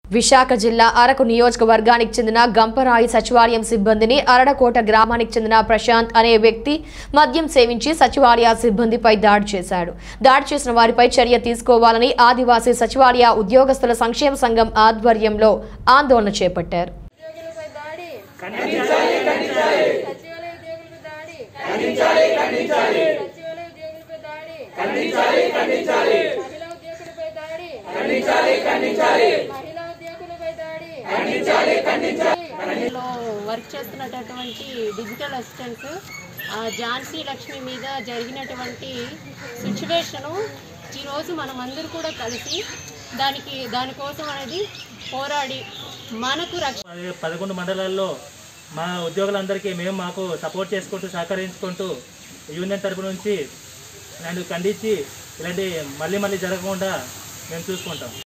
విశాఖ జిల్లా అరకు నియోజకవర్గానికి చెందిన గంపరాయి సచివాలయం సిబ్బందిని అరడకోట గ్రామానికి చెందిన ప్రశాంత్ అనే వ్యక్తి మద్యం సేవించి సచివాలయ సిబ్బందిపై దాడి చేశాడు దాడి చేసిన వారిపై చర్య తీసుకోవాలని ఆదివాసీ సచివాలయ ఉద్యోగస్తుల సంక్షేమ సంఘం ఆధ్వర్యంలో ఆందోళన చేపట్టారు ఉద్యోగులపై దాడి సచివాలయ ఉద్యోగులపై దాడి సచివాలయ ఉద్యోగులపై దాడి మహిళా ఉద్యోగులపై దాడి మహిళా ఉద్యోగులపై దాడి లో వర్క్ చేస్తున్నటువంటి డిజిటల్ అసిస్టెంట్స్ ఆ ఝాన్సీ లక్ష్మి మీద జరిగినటువంటి సిచ్యువేషను ఈరోజు మనం అందరూ కూడా కలిసి దానికి దానికోసం అనేది పోరాడి మనకు రక్ష పది పదకొండు మండలాల్లో మా ఉద్యోగులందరికీ మేము మాకు సపోర్ట్ చేసుకుంటూ సహకరించుకుంటూ యూనియన్ తరపు నుంచి నన్ను ఖండించి ఇలాంటి మళ్ళీ మళ్ళీ జరగకుండా మేము చూసుకుంటాం